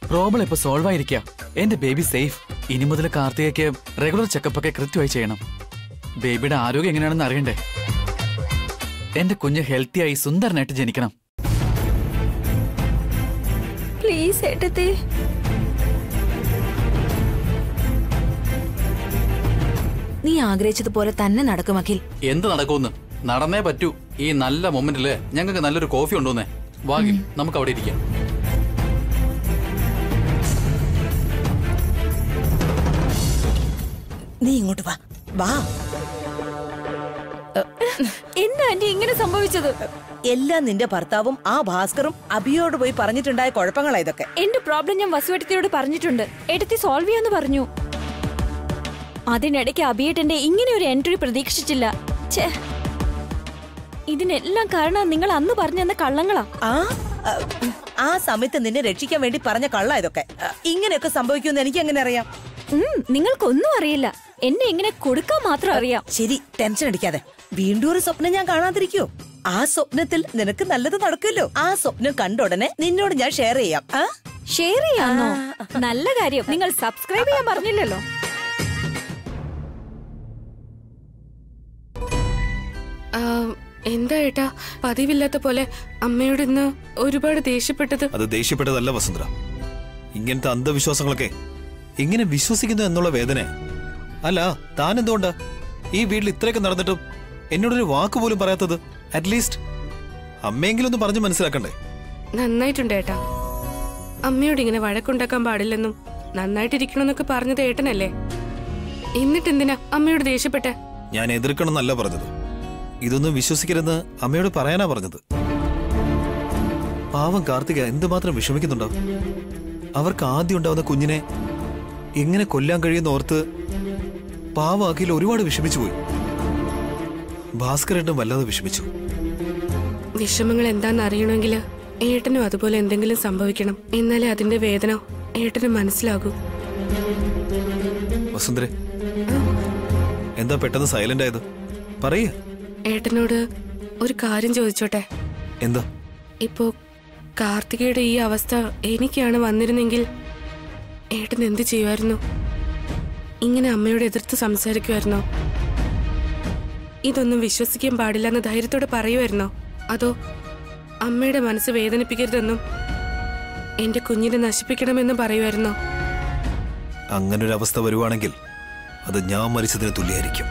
Problem ഇപ്പൊ solve ആയിരിക്കുക എന്റെ ബേബി സേഫ് ഇനി മുതൽ കാർത്തികയ്ക്ക് റെഗുലർ ചെക്കപ്പ് ഒക്കെ കൃത്യമായി ചെയ്യണം ബേബിയുടെ ആരോഗ്യം എങ്ങനെയാണെന്ന് അറിയണ്ടേ എന്റെ കുഞ്ഞ് ഹെൽത്തിയായി സുന്ദരനായിട്ട് ജനിക്കണം പ്ലീസ് ഏട്ടത്തി നീ ആഗ്രഹിച്ചതുപോലെ തന്നെ നടക്കും അഖിൽ എന്ത് നടക്കുമെന്ന് നടന്നേ പറ്റൂ ഈ നല്ല മൊമെന്റില് ഞങ്ങൾക്ക് നല്ലൊരു കോഫി ഉണ്ടോന്നേ വാങ്ങി നമുക്ക് അവിടെ ഇരിക്കാം നീ ഇങ്ങോട്ട് വാ വാ എന്താ ആന്റി ഇങ്ങനെ സംഭവിച്ചത് എല്ലാം നിന്റെ ഭർത്താവും ആ ഭാസ്കറും അഭിയോട് പോയി പറഞ്ഞിട്ടുണ്ടായ കുഴപ്പങ്ങളാ ഇതൊക്കെ എന്റെ പ്രോബ്ലം ഞാൻ വസുവേട്ടത്തിയോട് പറഞ്ഞിട്ടുണ്ട് എടുത്തി സോൾവ് ചെയ്യാന്ന് പറഞ്ഞു അതിനിടയ്ക്ക് അഭിയേട്ടന്റെ ഇങ്ങനെ ഒരു എൻട്രി പ്രതീക്ഷിച്ചില്ല ഛേ ഇതിനെല്ലാം കാരണം നിങ്ങൾ അന്ന് പറഞ്ഞു തന്ന കള്ളങ്ങളാ ആ ആ, ആ സമയത്ത് നിന്നെ രക്ഷിക്കാൻ വേണ്ടി പറഞ്ഞ കള്ള ഇതൊക്കെ ആ, ഇങ്ങനെയൊക്കെ സംഭവിക്കുമെന്ന് എനിക്ക് എങ്ങനെ അറിയാം ഉം, നിങ്ങൾക്കൊന്നും അറിയില്ല എന്നെ ഇങ്ങനെ കൊടുക്കാൻ മാത്രം അറിയാം ശരി ടെൻഷൻ അടിക്കാതെ വീണ്ടും ഒരു സ്വപ്നം ഞാൻ കാണാതിരിക്കോ ആ സ്വപ്നത്തിൽ നിനക്ക് നല്ലത് നടക്കുമല്ലോ ആ സ്വപ്നം കണ്ട ഉടനെ നിന്നോട് ഞാൻ ഷെയർ ചെയ്യാം ആ ഷെയർ ചെയ്യാന്നോ നല്ല കാര്യം നിങ്ങൾ സബ്സ്ക്രൈബ് ചെയ്യാൻ പറഞ്ഞില്ലല്ലോ ആ, എന്താ ഏട്ടാ പതിവില്ലാത്ത പോലെ അമ്മയോട് ഇന്ന് ഒരുപാട് ദേഷ്യപ്പെട്ടത് അത് ദേഷ്യപ്പെട്ടതല്ല വസുന്ധര ഇങ്ങനത്തെ അന്ധവിശ്വാസങ്ങളൊക്കെ എങ്ങനെ വിശ്വസിക്കുന്നു എന്നുള്ള വേദന അല്ല താൻ എന്തുകൊണ്ടാ ഈ വീട്ടിൽ ഇത്രയൊക്കെ നടന്നിട്ടും എന്നോടൊരു വാക്ക് പോലും പറയാത്തത് അറ്റ്ലീസ്റ്റ് അമ്മയെങ്കിലും ഒന്ന് പറഞ്ഞു മനസ്സിലാക്കണ്ടേ നന്നായിട്ടുണ്ട് ഏട്ടാ അമ്മയോട് ഇങ്ങനെ വഴക്കുണ്ടാക്കാൻ പാടില്ലെന്നും നന്നായിട്ടിരിക്കണമെന്നൊക്കെ പറഞ്ഞത് ഏട്ടനല്ലേ എന്നിട്ട് എന്തിനാ അമ്മയോട് ദേഷ്യപ്പെട്ടെ ഞാൻ എതിർക്കണം എന്നല്ല പറഞ്ഞത് ഇതൊന്നും വിശ്വസിക്കരുതെന്ന് അമ്മയോട് പറയാനാ പറഞ്ഞത് പാവം കാർത്തിക എന്തുമാത്രം വിഷമിക്കുന്നുണ്ടാവും അവർക്ക് ആദ്യം ഉണ്ടാവുന്ന കുഞ്ഞിനെ എങ്ങനെ കൊല്ലാൻ കഴിയുന്ന ഓർത്ത് പാവം അഖിൽ ഒരുപാട് വിഷമിച്ചു പോയി ഭാസ്കരേട്ടൻ വല്ലാതെ വിഷമിച്ചു വിഷമങ്ങൾ എന്താന്ന് അറിയണമെങ്കിൽ ഏട്ടനും അതുപോലെ എന്തെങ്കിലും സംഭവിക്കണം എന്നാലേ അതിന്റെ വേദന ഏട്ടന് മനസ്സിലാകൂ വസുന്ധരെ എന്താ പെട്ടെന്ന് സൈലന്റ് ആയത് പറയേ ഏട്ടനോട് ഒരു കാര്യം ചോദിച്ചോട്ടെ എന്താ ഇപ്പോ കാർത്തികയുടെ ഈ അവസ്ഥ എനിക്കാണ് വന്നിരുന്നെങ്കിൽ ഏട്ടൻ എന്ത് ചെയ്യുമായിരുന്നു ഇങ്ങനെ അമ്മയോട് എതിർത്ത് സംസാരിക്കുമായിരുന്നോ ഇതൊന്നും വിശ്വസിക്കാൻ പാടില്ലെന്ന് ധൈര്യത്തോടെ പറയുമായിരുന്നോ അതോ അമ്മയുടെ മനസ്സ് വേദനിപ്പിക്കരുതെന്നും എന്റെ കുഞ്ഞിനെ നശിപ്പിക്കണമെന്നും പറയുമായിരുന്നോ അങ്ങനൊരു അവസ്ഥ വരുവാണെങ്കിൽ അത് ഞാൻ മരിച്ചതിന് തുല്യായിരിക്കും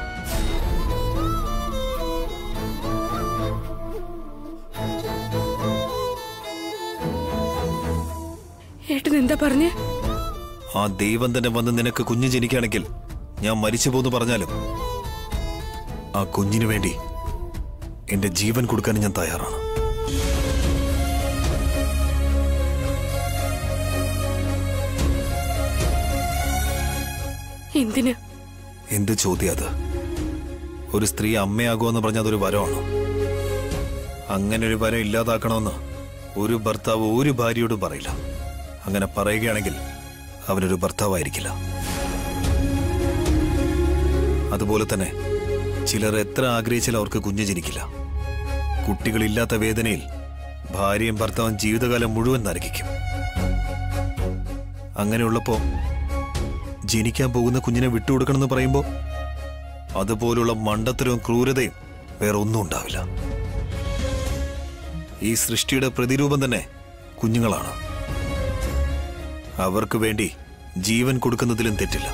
ഏട്ടൻ എന്താ പറഞ്ഞേ ആ ദൈവം തന്നെ വന്ന് നിനക്ക് കുഞ്ഞ് ജനിക്കുകയാണെങ്കിൽ ഞാൻ മരിച്ചു പോന്ന് പറഞ്ഞാലും ആ കുഞ്ഞിനു വേണ്ടി എന്റെ ജീവൻ കൊടുക്കാൻ ഞാൻ തയ്യാറാണ് എന്തിന് എന്ത് ചോദ്യം അത് ഒരു സ്ത്രീ അമ്മയാകുമെന്ന് പറഞ്ഞാൽ അതൊരു വരമാണോ അങ്ങനെ ഒരു വരം ഇല്ലാതാക്കണമെന്ന് ഒരു ഭർത്താവ് ഒരു ഭാര്യയോടും പറയില്ല അങ്ങനെ പറയുകയാണെങ്കിൽ അവനൊരു ഭർത്താവായിരിക്കില്ല അതുപോലെ തന്നെ ചിലർ എത്ര ആഗ്രഹിച്ചാലും അവർക്ക് കുഞ്ഞ് ജനിക്കില്ല കുട്ടികളില്ലാത്ത വേദനയിൽ ഭാര്യയും ഭർത്താവും ജീവിതകാലം മുഴുവൻ നരകിക്കും അങ്ങനെയുള്ളപ്പോ ജനിക്കാൻ പോകുന്ന കുഞ്ഞിനെ വിട്ടുകൊടുക്കണമെന്ന് പറയുമ്പോൾ അതുപോലുള്ള മണ്ടത്തരവും ക്രൂരതയും വേറെ ഒന്നും ഉണ്ടാവില്ല ഈ സൃഷ്ടിയുടെ പ്രതിരൂപം തന്നെ കുഞ്ഞുങ്ങളാണ് അവർക്ക് വേണ്ടി ജീവൻ കൊടുക്കുന്നതിലും തെറ്റില്ല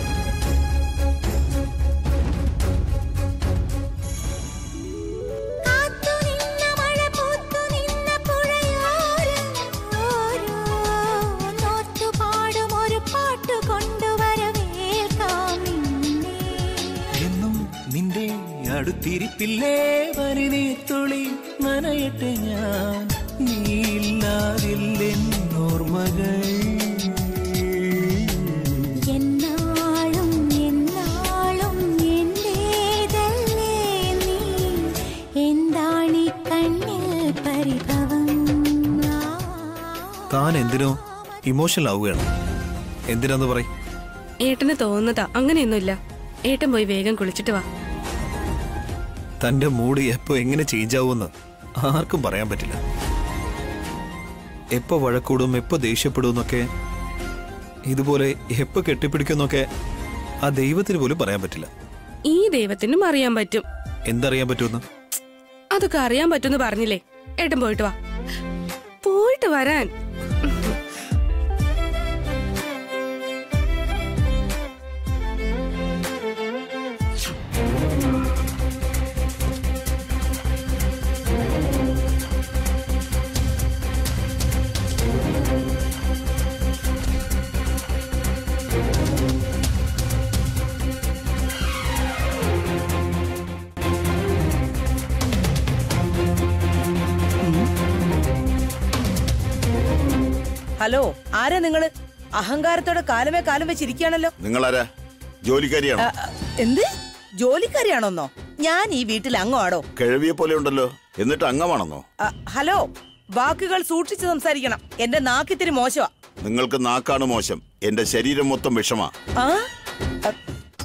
കാത്തുനിന്ന മഴ പൂത്തുനിന്ന പുഴയോരം ഓരോ നോർത്തു പാടും ഒരു പാട്ട് കൊണ്ടുവരവേൽക്കാം നിന്നെ എന്നും നിന്റെ അടുത്തിരിപ്പില്ലേ വരിനീത്തുള്ളി നനയട്ടെ ഞാൻ നീയില്ലാതില്ലെന്നോർമകൾ എന്നാളും എന്നാളും എന്റേതല്ലേ നീ എന്താണീ കണ്ണിൽ പരിഭവം താൻ എന്തിനോ ഇമോഷണൽ ആവുകയാണ് എന്തിനാന്ന് പറയും ഏട്ടന് തോന്നുന്നതാ അങ്ങനെയൊന്നുമില്ല ഏട്ടൻ പോയി വേഗം കുളിച്ചിട്ട് വാ തന്റെ മൂഡ് എപ്പോ എങ്ങനെ ചേഞ്ച് ആവുമെന്ന് ആർക്കും പറയാൻ പറ്റില്ല എപ്പോ വഴക്കൂടും എപ്പോ ദേഷ്യപ്പെടും എന്നൊക്കെ ഇതുപോലെ എപ്പോ കെട്ടിപ്പിടിക്കുന്നൊക്കെ ആ ദൈവത്തിന് പോലും പറയാൻ പറ്റില്ല ഈ ദൈവത്തിനും അറിയാൻ പറ്റും എന്തറിയാൻ പറ്റുമെന്ന് അതൊക്കെ അറിയാൻ പറ്റുമെന്ന് പറഞ്ഞില്ലേ ഏട്ടൻ പോയിട്ട് വാ പോയിട്ട് വരാൻ ഹലോ ആരാ നിങ്ങള് അഹങ്കാരത്തോടെ കാലമേ കാലം വെച്ചിരിക്കുകയാണല്ലോ നിങ്ങളാരാ ജോലിക്കാരിയാണോ ആ, ആ, എന്ത് ജോലിക്കാരിയാണോന്നോ ഞാൻ ഈ വീട്ടിൽ അങ്ങാടോ കിഴവിയെ പോലെ ഉണ്ടല്ലോ എന്നിട്ട് അംഗമാണെന്നോ ആ, ഹലോ വാക്കുകൾ സൂക്ഷിച്ച് സംസാരിക്കണം എന്റെ നാക്കിത്തിരി മോശമാ നിങ്ങൾക്ക് നാക്കാണ് മോശം എന്റെ ശരീരം മൊത്തം വിഷമാ ആ ആ,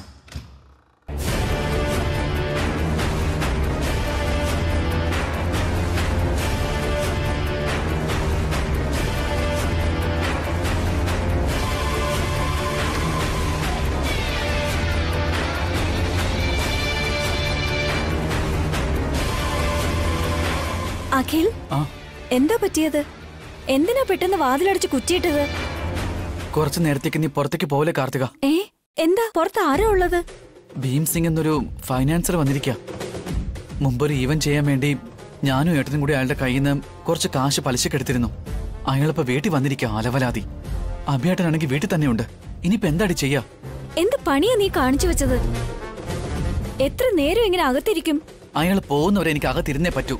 അഖിൽ ആ എന്താ പറ്റിയത് എന്തിനാ പെട്ടെന്ന് വാതിലടച്ച് കുറ്റിയിട്ടത് കുറച്ചു നേരത്തേക്ക് നീ പുറത്തേക്ക് പോലെ കാർത്തിക ഏ എന്താ പുറത്ത് ആരാ ഉള്ളത് ഭീം സിംഗ് എന്നൊരു ഫൈനാൻസർ വന്നിരിക്കുക മുമ്പൊരു ഈവൻ ചെയ്യാൻ വേണ്ടി ഞാനും ഏട്ടനും കൂടി അയാളുടെ കയ്യിൽ നിന്ന് കുറച്ച് കാശ് പലിശക്കെടുത്തിരുന്നു അയാളിപ്പോ വീട്ടിൽ വന്നിരിക്കുക അലവലാതി അഭിയേട്ടനാണെങ്കിൽ വീട്ടിൽ തന്നെയുണ്ട് ഇനിയിപ്പോ എന്താടി ചെയ്യാ എന്ത് പണിയാ നീ കാണിച്ചു വെച്ചത് എത്ര നേരം ഇങ്ങനെ അകത്തിരിക്കും അയാൾ പോകുന്നവരെ എനിക്ക് അകത്തിരുന്നേ പറ്റൂ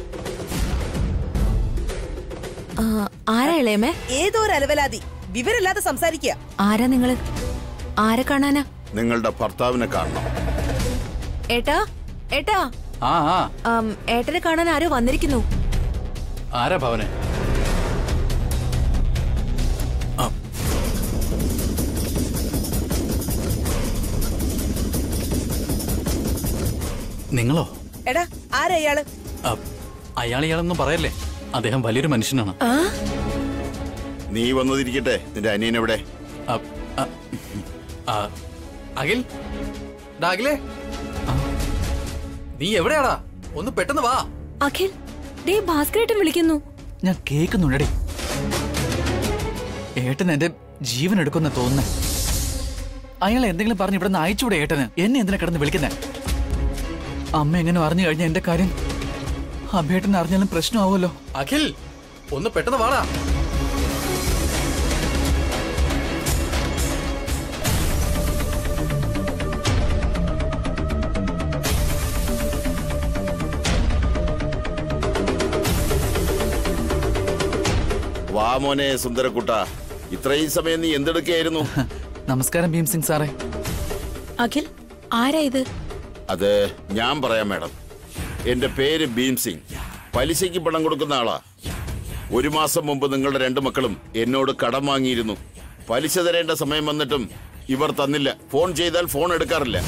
ആരാ ഇളയമേ ഏതോ ഒരു അലവലാതി വിവരമില്ലാതെ സംസാരിക്കുക ആരാ നിങ്ങള് ആരെ കാണാനാ നിങ്ങളുടെ ഭർത്താവിനെ കാണണം ഏട്ടാ ഏട്ടാ ആ ആ ആം, ഏട്ടനെ കാണാൻ ആരോ വന്നിരിക്കുന്നു ആരാ ഭവനെ ആ. നിങ്ങളോ എടാ ആരാ ഇയാള് ആ, അയാൾ ഇയാളൊന്നും പറയല്ലേ അദ്ദേഹം വലിയൊരു മനുഷ്യനാണ് നീ വന്നതിരിക്കട്ടെ നിന്റെ അനിയൻ എവിടെ ആ, ആ, ആ, അഖിൽ ഡാ, അഖിലേ ആ, നീ എവിടെയാടാ ഒന്ന് പെട്ടെന്ന് വാ അഖിൽ ദേ ഭാസ്കരേട്ടൻ വിളിക്കുന്നു ഞാൻ കേൾക്കുന്നുണ്ടടി ഏട്ടൻ എന്റെ ജീവൻ എടുക്കുന്ന തോന്നുന്നേ അയാൾ എന്തെങ്കിലും പറഞ്ഞ് ഇവിടെ നിന്ന് അയച്ചുകൂടെ ഏട്ടന് എന്നെ എന്തിനാ കിടന്ന് വിളിക്കുന്നേ അമ്മ എങ്ങനെ അറിഞ്ഞു കഴിഞ്ഞ എന്റെ കാര്യം അഭേട്ടൻ അറിഞ്ഞാലും പ്രശ്നമാവുമല്ലോ അഖിൽ ഒന്ന് പെട്ടെന്ന് വാടാ വാ മോനെ സുന്ദരക്കുട്ട ഇത്രയും സമയം നീ എന്തെടുക്കുകയായിരുന്നു നമസ്കാരം ഭീം സിംഗ് സാറേ അഖിൽ ആരാ ഇത് അത് ഞാൻ പറയാം മാഡം എന്റെ പേര് ഭീം സിംഗ് പലിശയ്ക്ക് പണം കൊടുക്കുന്ന ആളാ ഒരു മാസം മുമ്പ് നിങ്ങളുടെ രണ്ട് മക്കളും എന്നോട് കടം വാങ്ങിയിരുന്നു പലിശ തരേണ്ട സമയം വന്നിട്ടും ഇവർ തന്നില്ല ഫോൺ ചെയ്താൽ ഫോൺ എടുക്കാറില്ല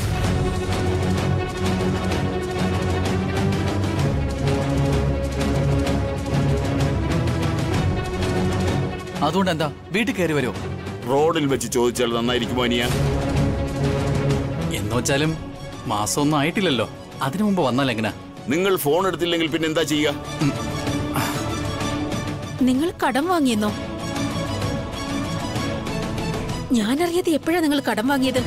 അതുകൊണ്ട് എന്താ വീട്ടിൽ കയറി വരുമോ റോഡിൽ വെച്ച് ചോദിച്ചാൽ നന്നായിരിക്കുമോ അനിയ എന്ന് വെച്ചാലും മാസമൊന്നും ആയിട്ടില്ലല്ലോ അതിനു മുമ്പ് വന്നാൽ എങ്ങനാ നിങ്ങൾ ഫോൺ എടുത്തില്ലെങ്കിൽ പിന്നെ എന്താ ചെയ്യുക നിങ്ങൾ കടം വാങ്ങിയെന്നോ ഞാനറിയാതെ എപ്പോഴാ നിങ്ങൾ കടം വാങ്ങിയത്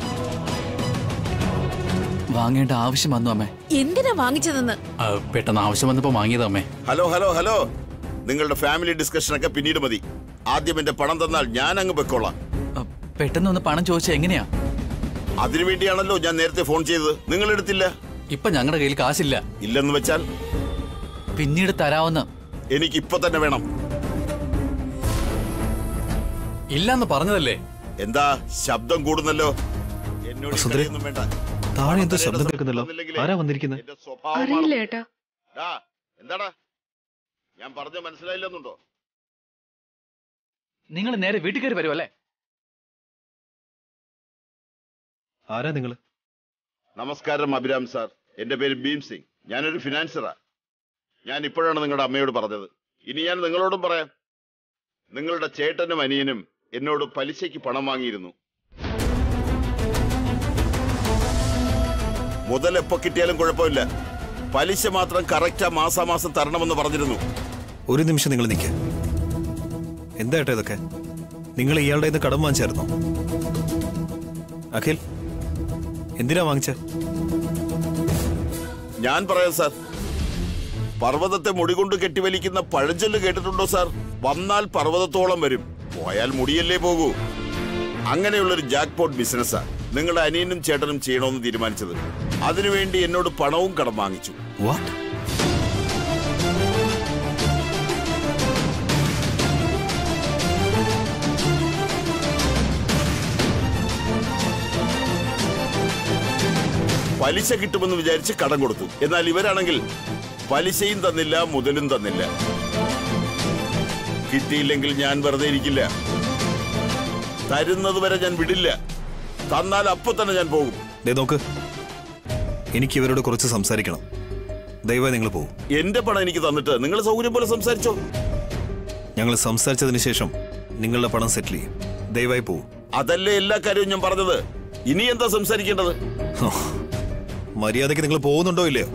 വാങ്ങേണ്ട ആവശ്യം വന്നു അമ്മേ എന്തിനാ വാങ്ങിച്ചതെന്ന് ആ, പെട്ടെന്ന് ആവശ്യം വന്നപ്പോ വാങ്ങിയത് അമ്മേ ഹലോ ഹലോ ഹലോ നിങ്ങളുടെ ഫാമിലി ഡിസ്കഷനൊക്കെ പിന്നീട് മതി ആദ്യം എന്റെ പണം തന്നാൽ ഞാൻ അങ്ങ് വെക്കോളാം ആ, പെട്ടെന്ന് ഒന്ന് പണം ചോദിച്ചാൽ എങ്ങനെയാ അതിനുവേണ്ടിയാണല്ലോ ഞാൻ നേരത്തെ ഫോൺ ചെയ്തത് നിങ്ങൾ എടുത്തില്ല ഇപ്പൊ ഞങ്ങളുടെ കയ്യിൽ കാശില്ല ഇല്ലെന്ന് വെച്ചാൽ പിന്നീട് തരാവുന്ന എനിക്ക് ഇപ്പൊ തന്നെ വേണം ഇല്ലെന്ന് പറഞ്ഞതല്ലേ എന്താ ശബ്ദം കൂടുന്നല്ലോ എന്നോട് ഈ സുന്ദരി, കളിയൊന്നും വേണ്ട. താഴെ എന്തോ പണം ശബ്ദം തരേണ്ട കേൾക്കുന്നല്ലോ തന്നില്ലെങ്കിലേ ആരാ വന്നിരിക്കുന്നത് എന്റെ സ്വഭാവമാണ്. അറിയില്ല ഏട്ടാ ഡാ, എന്താടാ ഞാൻ പറഞ്ഞ മനസ്സിലായില്ലെന്നുണ്ടോ നിങ്ങൾ നേരെ വീട്ടിൽ കയറി വരുമല്ലേ ആരാ നിങ്ങള് നമസ്കാരം അഭിരാം സാർ എന്റെ പേര് ഭീം സിംഗ് ഞാനൊരു ഫിനാൻസറാ ഞാൻ ഇപ്പോഴാണ് നിങ്ങളുടെ അമ്മയോട് പറഞ്ഞത് ഇനി ഞാൻ നിങ്ങളോടും പറയാം നിങ്ങളുടെ ചേട്ടനും അനിയനും എന്നോട് പലിശയ്ക്ക് പണം വാങ്ങിയിരുന്നു മുതൽ എപ്പോ കിട്ടിയാലും കുഴപ്പമില്ല പലിശ മാത്രം കറക്റ്റാ മാസാമാസം തരണമെന്ന് പറഞ്ഞിരുന്നു ഒരു നിമിഷം നിങ്ങൾ നിൽക്കുക എന്താ ഏട്ടാ ഇതൊക്കെ നിങ്ങൾ ഇയാളുടെ നിന്ന് കടം വാങ്ങിച്ചായിരുന്നോ അഖിൽ എന്തിനാ വാങ്ങിച്ച ഞാൻ പറയാം സാർ പർവ്വതത്തെ മുടികൊണ്ട് കെട്ടിവലിക്കുന്ന പഴഞ്ചൊല്ല് കേട്ടിട്ടുണ്ടോ സാർ വന്നാൽ പർവ്വതത്തോളം വരും പോയാൽ മുടിയല്ലേ പോകൂ അങ്ങനെയുള്ളൊരു ജാക്ക് പോട്ട് ബിസിനസ്സാ നിങ്ങളുടെ അനിയനും ചേട്ടനും ചെയ്യണമെന്ന് തീരുമാനിച്ചത് അതിനുവേണ്ടി എന്നോട് പണവും കടം വാങ്ങിച്ചു വാട്ട് പലിശ കിട്ടുമെന്ന് വിചാരിച്ച് കടം കൊടുത്തു എന്നാൽ ഇവരാണെങ്കിൽ പലിശയും തന്നില്ല മുതലും തന്നില്ല കിട്ടിയില്ലെങ്കിൽ ഞാൻ വെറുതെ ഇരിക്കില്ല തരുന്നത് വരെ ഞാൻ വിടില്ല തന്നാൽ അപ്പൊ തന്നെ ഞാൻ പോകും ദേ നോക്ക് എനിക്ക് ഇവരോട് കുറച്ച് സംസാരിക്കണം ദയവായി നിങ്ങൾ പോകും എന്റെ പണം എനിക്ക് തന്നിട്ട് നിങ്ങൾ സൗകര്യം പോലെ സംസാരിച്ചോ ഞങ്ങൾ സംസാരിച്ചതിന് ശേഷം നിങ്ങളുടെ പണം സെറ്റിൽ ചെയ്യും ദയവായി പോകും അതല്ലേ എല്ലാ കാര്യവും ഞാൻ പറഞ്ഞത് ഇനി എന്താ സംസാരിക്കേണ്ടത് മര്യാദയ്ക്ക് നിങ്ങൾ പോകുന്നുണ്ടോ ഇല്ലയോ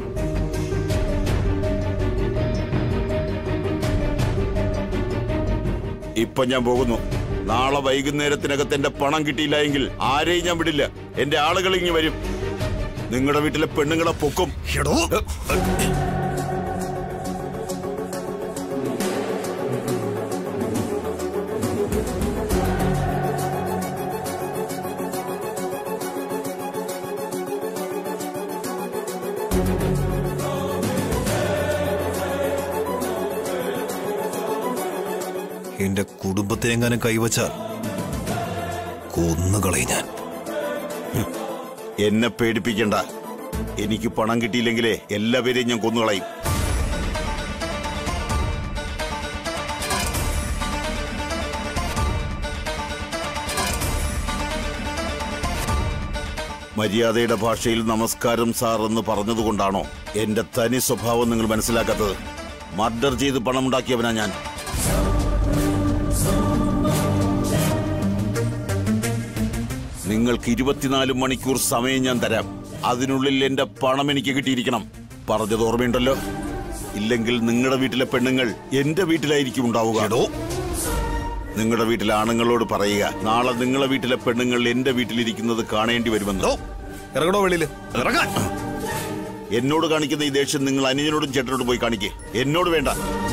ഇപ്പൊ ഞാൻ പോകുന്നു നാളെ വൈകുന്നേരത്തിനകത്ത് എന്റെ പണം കിട്ടിയില്ല എങ്കിൽ ആരെയും ഞാൻ വിടില്ല എന്റെ ആളുകൾ ഇങ്ങി വരും നിങ്ങളുടെ വീട്ടിലെ പെണ്ണുങ്ങളെ പൊക്കും എടോ എന്റെ കുടുംബത്തിനെങ്ങാനും കൈവച്ചാൽ കൊന്നുകളയും ഞാൻ എന്നെ പേടിപ്പിക്കണ്ട എനിക്ക് പണം കിട്ടിയില്ലെങ്കിലേ എല്ലാവരെയും ഞാൻ കൊന്നുകളയും മര്യാദയുടെ ഭാഷയിൽ നമസ്കാരം സാർ എന്ന് പറഞ്ഞതുകൊണ്ടാണോ എന്റെ തനി സ്വഭാവം നിങ്ങൾ മനസ്സിലാക്കാത്തത് മർഡർ ചെയ്ത് പണമുണ്ടാക്കിയവനാ ഞാൻ നിങ്ങൾക്ക് ഇരുപത്തിനാല് മണിക്കൂർ സമയം ഞാൻ തരാം അതിനുള്ളിൽ എന്റെ പണം എനിക്ക് കിട്ടിയിരിക്കണം പറഞ്ഞത് ഓർമ്മയുണ്ടല്ലോ ഇല്ലെങ്കിൽ നിങ്ങളുടെ വീട്ടിലെ പെണ്ണുങ്ങൾ എന്റെ വീട്ടിലായിരിക്കും ഉണ്ടാവുക എടോ നിങ്ങളുടെ വീട്ടിലെ ആണുങ്ങളോട് പറയുക നാളെ നിങ്ങളുടെ വീട്ടിലെ പെണ്ണുങ്ങൾ എന്റെ വീട്ടിലിരിക്കുന്നത് കാണേണ്ടി വരുമെന്ന് എടോ, ഇറങ്ങടോ വെളിയില് ഇറങ്ങാൻ എന്നോട് കാണിക്കുന്ന ഈ ദേഷ്യം നിങ്ങൾ അനുജനോടും ചേട്ടനോടും പോയി കാണിക്കേ എന്നോട് വേണ്ട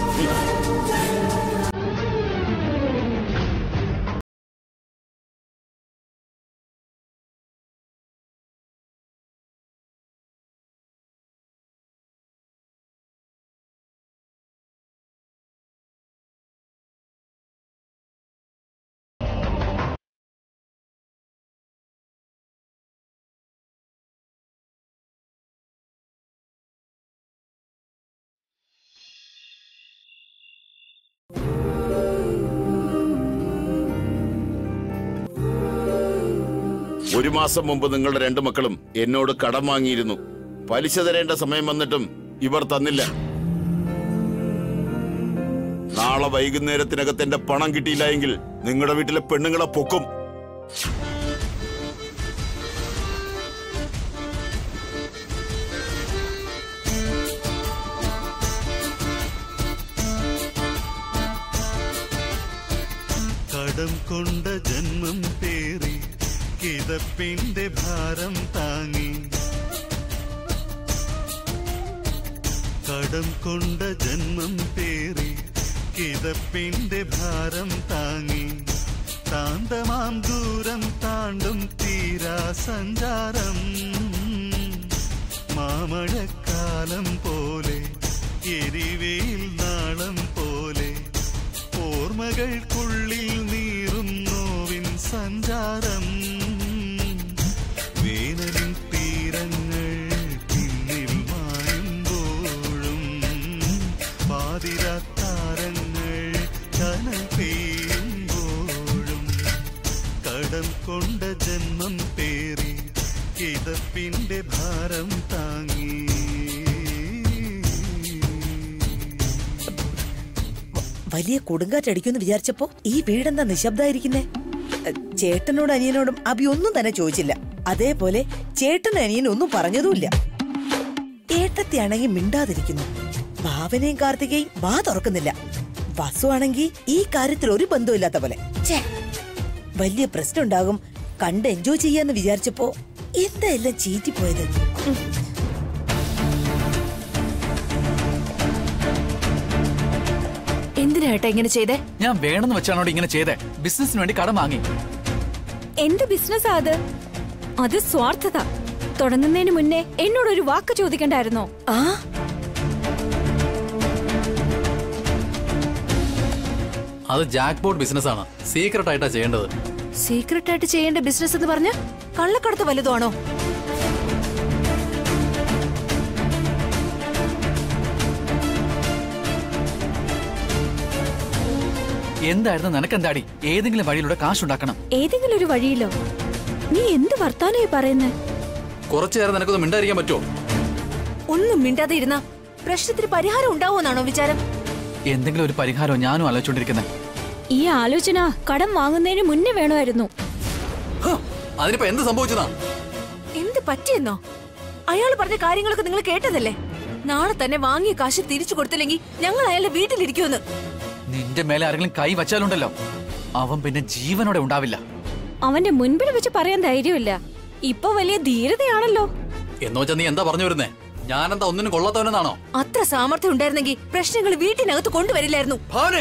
ഒരു മാസം മുമ്പ് നിങ്ങളുടെ രണ്ടു മക്കളും എന്നോട് കടം വാങ്ങിയിരുന്നു പലിശ തരേണ്ട സമയം വന്നിട്ടും ഇവർ തന്നില്ല നാളെ വൈകുന്നേരത്തിനകത്ത് എന്റെ പണം കിട്ടിയില്ല എങ്കിൽ നിങ്ങളുടെ വീട്ടിലെ പെണ്ണുങ്ങളെ പൊക്കും കടം കൊണ്ട ജന്മം പേറി കിതപ്പിന്റെ ഭാരം താങ്ങി കടം കൊണ്ട ജന്മം പേറി കിതപ്പിന്റെ ഭാരം താങ്ങി താന്തമാം ദൂരം താണ്ടും തീരാ സഞ്ചാരം മാമഴക്കാലം പോലെ എരിവേൽ നാളം പോലെ ഓർമ്മകൾക്കുള്ളിൽ നീറും നോവിൻ സഞ്ചാരം വേനലിൻ തീരങ്ങൾ പിന്നിൽ മായുമ്പോഴും പാതിരാത്താരങ്ങൾ കനൽ പെയ്യുമ്പോഴും കടം കൊണ്ട ജന്മം പേറി കിതപ്പിന്റെ ഭാരം താങ്ങി വലിയ കൊടുങ്കാറ്റടിക്കുമെന്ന് വിചാരിച്ചപ്പോ ഈ വീടെന്താ നിശബ്ദായിരിക്കുന്നേ എ, ചേട്ടനോടും അനിയനോടും അബി ഒന്നും തന്നെ ചോദിച്ചില്ല അതേപോലെ ചേട്ടനും അനിയനും ഒന്നും പറഞ്ഞതുമില്ല ഏട്ടത്തിയാണെങ്കിൽ മിണ്ടാതിരിക്കുന്നു ഭാവനയും കാർത്തികയും വാ തുറക്കുന്നില്ല വസു ആണെങ്കിൽ ഈ കാര്യത്തിൽ ഒരു ബന്ധമില്ലാത്ത പോലെ ഛേ, വലിയ പ്രശ്നം ഉണ്ടാകും കണ്ട് എൻജോയ് ചെയ്യാന്ന് വിചാരിച്ചപ്പോ എന്താ എല്ലാം ചീറ്റിപ്പോയത് ഉം. എന്തിനാ ഏട്ടാ ഇങ്ങനെ ചെയ്തേ ഞാൻ വേണമെന്ന് വെച്ചാണോ ഇങ്ങനെ ചെയ്തേ ബിസിനസിന് വേണ്ടി കടം വാങ്ങി എന്ത് ബിസിനസ്സാ അത് അത് സ്വാർത്ഥത തുടങ്ങുന്നതിന് മുന്നേ എന്നോട് ഒരു വാക്ക് ചോദിക്കണ്ടായിരുന്നോ ആ അത് ജാക്ക് ബോട്ട് ബിസിനസ് ആണ് സീക്രട്ട് ആയിട്ടാ ചെയ്യേണ്ടത് സീക്രട്ട് ആയിട്ട് ചെയ്യേണ്ട ബിസിനസ് എന്ന് പറഞ്ഞ കള്ളക്കടത്ത് വലുതാണോ എന്തായിരുന്നു നിനക്കെന്താടി ഏതെങ്കിലും വഴിയിലൂടെ കാശുണ്ടാക്കണം ഏതെങ്കിലും ഒരു വഴിയിലോ നീ എന്ത് വർത്താനമായി പറയുന്നേ കുറച്ചു നേരം നിനക്കൊന്ന് മിണ്ടായിരിക്കാൻ പറ്റുമോ ഒന്നും മിണ്ടാതെ ഇരുന്ന പ്രശ്നത്തിന് പരിഹാരം ഉണ്ടാവുമെന്നാണോ വിചാരം എന്തെങ്കിലും ഒരു പരിഹാരം ഞാനും ആലോചിച്ചോണ്ടിരിക്കുന്നത് ഈ ആലോചന കടം വാങ്ങുന്നതിന് മുന്നേ വേണമായിരുന്നു അതിനിപ്പോ എന്ത് സംഭവിച്ചതാ എന്ത് പറ്റിയെന്നോ അയാൾ പറഞ്ഞ കാര്യങ്ങളൊക്കെ നിങ്ങൾ കേട്ടതല്ലേ നാളെ തന്നെ വാങ്ങിയ കാശ് തിരിച്ചു കൊടുത്തില്ലെങ്കിൽ ഞങ്ങൾ അയാളുടെ വീട്ടിലിരിക്കുമെന്ന് നിന്റെ മേലെ ആരെങ്കിലും കൈ വച്ചാലുണ്ടല്ലോ അവൻ പിന്നെ ജീവനോടെ ഉണ്ടാവില്ല അവന്റെ മുൻപിൽ വെച്ച് പറയാൻ ധൈര്യമില്ല ഇപ്പൊ വലിയ ധീരതയാണല്ലോ എന്ന് വെച്ചാ നീ എന്താ പറഞ്ഞു വരുന്നേ ഞാനെന്താ ഒന്നിനും കൊള്ളാത്തവനെന്നാണോ അത്ര സാമർത്ഥ്യം ഉണ്ടായിരുന്നെങ്കിൽ പ്രശ്നങ്ങൾ വീട്ടിനകത്ത് കൊണ്ടുവരില്ലായിരുന്നു ഭാവനെ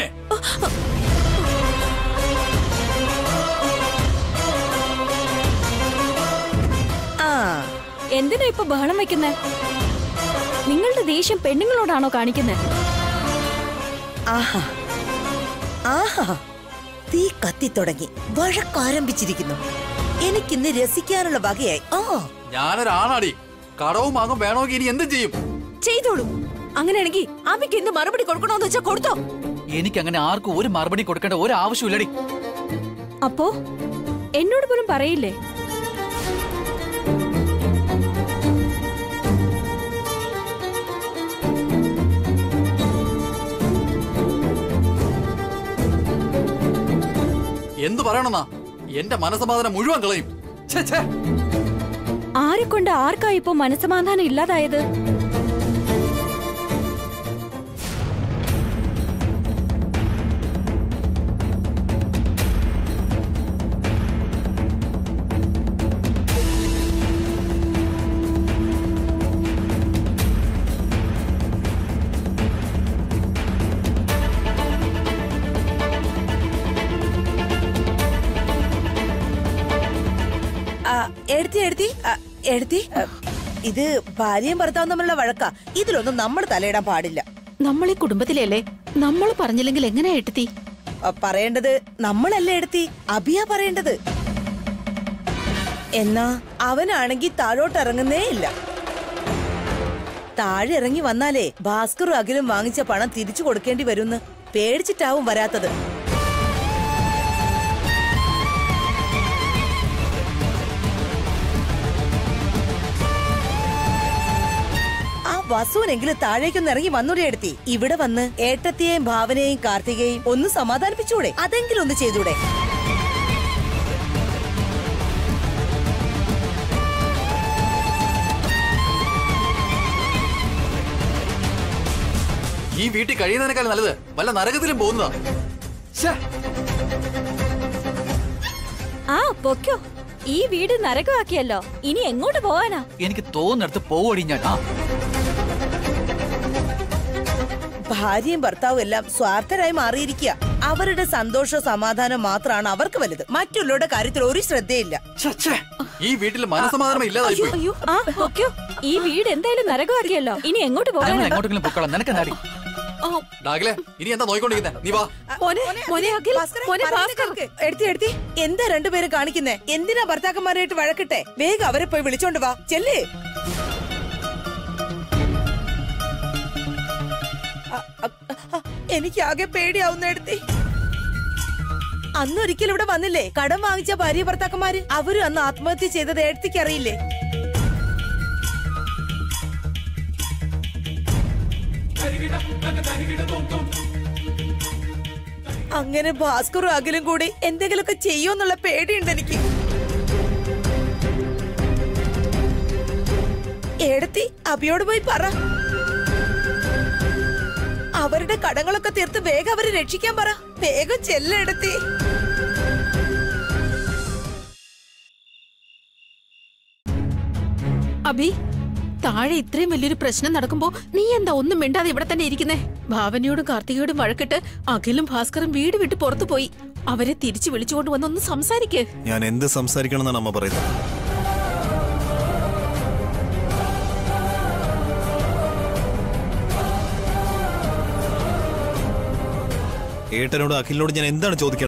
ആ എന്തിനാ ഇപ്പൊ ബഹളം വെക്കുന്നേ നിങ്ങളുടെ ദേഷ്യം പെണ്ണുങ്ങളോടാണോ കാണിക്കുന്നത് ആഹാ ആഹാ തീ കത്തിത്തുടങ്ങി വഴക്കാരംഭിച്ചിരിക്കുന്നു എനിക്കിന്ന് രസിക്കാനുള്ള വകയായി ആ ഞാനൊരാണാടി കടവും വാങ്ങും വേണമെങ്കിൽ ഇനി എന്തും ചെയ്യും ചെയ്തോളൂ അങ്ങനെയാണെങ്കിൽ അമ്മയ്ക്ക് എന്ത് മറുപടി കൊടുക്കണോന്ന് വെച്ചാൽ കൊടുത്തോ എനിക്ക് അങ്ങനെ ആർക്കും ഒരു മറുപടി കൊടുക്കേണ്ട ഒരു ആവശ്യമില്ലടി അപ്പോ എന്നോട് പോലും പറയില്ലേ എന്തു പറയണമെന്നാ എന്റെ മനസമാധാനം മുഴുവൻ കളയും ഛെ, ഛെ. ആരെ കൊണ്ട് ആർക്കാ ഇപ്പൊ മനസമാധാനം ഇല്ലാതായത് ആ, എടുത്തി എടുത്തി ആ, എടുത്തി ആ, ഇത് ഭാര്യയും ഭർത്താവും തമ്മിലുള്ള വഴക്കാ ഇതിലൊന്നും നമ്മൾ തലയിടാൻ പാടില്ല നമ്മൾ ഈ കുടുംബത്തിലല്ലേ നമ്മൾ പറഞ്ഞില്ലെങ്കിൽ എങ്ങനെയാ എട്ടി ആ, പറയേണ്ടത് നമ്മളല്ലേ എടുത്തി അഭിയാ പറയേണ്ടത് എന്നാ അവനാണെങ്കി താഴോട്ട് ഇറങ്ങുന്നേ ഇല്ല താഴെ ഇറങ്ങി വന്നാലേ ഭാസ്കറും അഖിലും വാങ്ങിച്ച പണം തിരിച്ചു കൊടുക്കേണ്ടി വരുമെന്ന് പേടിച്ചിട്ടാവും വരാത്തത് ആ വസുവിനെങ്കിലും താഴേക്കൊന്ന് ഇറങ്ങി വന്നൂടെ എടുത്തി ഇവിടെ വന്ന് ഏട്ടത്തിയെയും ഭാവനയെയും കാർത്തികയെയും ഒന്ന് സമാധാനിപ്പിച്ചൂടെ അതെങ്കിലും ഒന്ന് ചെയ്തൂടെ ഈ വീട്ടിൽ കഴിയുന്നതിനേക്കാൾ നല്ലത് വല്ല നരകത്തിലും പോകുന്നതാ ശ്ശേ. ആ പൊക്കോ ഈ വീട് നരകമാക്കിയല്ലോ ഇനി എങ്ങോട്ട് പോവാനാ എനിക്ക് തോന്നിടത്ത് പോവടി ഞാൻ ആ ഭാര്യയും ഭർത്താവും എല്ലാം സ്വാർത്ഥരായി മാറിയിരിക്കുക അവരുടെ സന്തോഷ സമാധാനം മാത്രമാണ് അവർക്ക് വലുത് മറ്റുള്ളവരുടെ കാര്യത്തിൽ ഒരു ശ്രദ്ധയില്ല ഛെ, ഛെ. ഈ വീട്ടിൽ മനസമാധാനം ഇല്ലാതായി പോയി അയ്യോ ആ പൊക്കോ ഈ വീട് എന്തായാലും നരകമാക്കിയല്ലോ ഇനി എങ്ങോട്ട് ഞങ്ങൾ പോകാനാ എങ്ങോട്ടെങ്കിലും പൊക്കോളാം നിനക്കെന്താടി ഡാഗിലെ ഇനി എന്താ നോയിക്കൊണ്ടിരിക്കുന്നേ നീ വാ മോനെ മോനെ അഖിൽ ഭാസ്കരൻ, മോനെ പറയുന്നത് ഭാസ്കർ കേൾക്ക്. എടുത്തി എടുത്തി എന്താ രണ്ടുപേരും കാണിക്കുന്നേ എന്തിനാ ഭർത്താക്കന്മാരായിട്ട് വഴക്കിട്ടെ വേഗം അവരെ പോയി വിളിച്ചോണ്ട് വാ ചെല്ലേ എനിക്ക് ആകെ പേടിയാവുന്ന എടുത്തി അന്നൊരിക്കൽ ഇവിടെ വന്നില്ലേ കടം വാങ്ങിച്ച ഭാര്യ ഭർത്താക്കന്മാര് അവരും അന്ന് ആത്മഹത്യ ചെയ്തത് എടുത്തിക്ക് അറിയില്ലേ അങ്ങനെ ഭാസ്കറും അഖിലും കൂടി എന്തെങ്കിലുമൊക്കെ ചെയ്യുമെന്നുള്ള പേടിയുണ്ട് എനിക്ക് എടുത്തി അബിയോട് പോയി പറ അവരുടെ കടങ്ങളൊക്കെ തീർത്ത് വേഗം അവരെ രക്ഷിക്കാൻ പറ വേഗം ചെല്ലെടുത്തി അഭി താഴെ ഇത്രയും വലിയൊരു പ്രശ്നം നടക്കുമ്പോ നീ എന്താ ഒന്നും മിണ്ടാതെ ഇവിടെ തന്നെ ഇരിക്കുന്നേ ഭാവനയോടും കാർത്തികയോടും വഴക്കിട്ട് അഖിലും ഭാസ്കറും വീട് വിട്ട് പുറത്തു പോയി അവരെ തിരിച്ചു വിളിച്ചുകൊണ്ട് വന്ന് ഒന്ന് സംസാരിക്കേ ഞാൻ എന്ത് സംസാരിക്കണം എന്നാണ് അമ്മ പറയുന്നത് ഏട്ടനോട് അഖിലിനോട് ഞാൻ എന്താണ് ചോദിക്കുന്നത്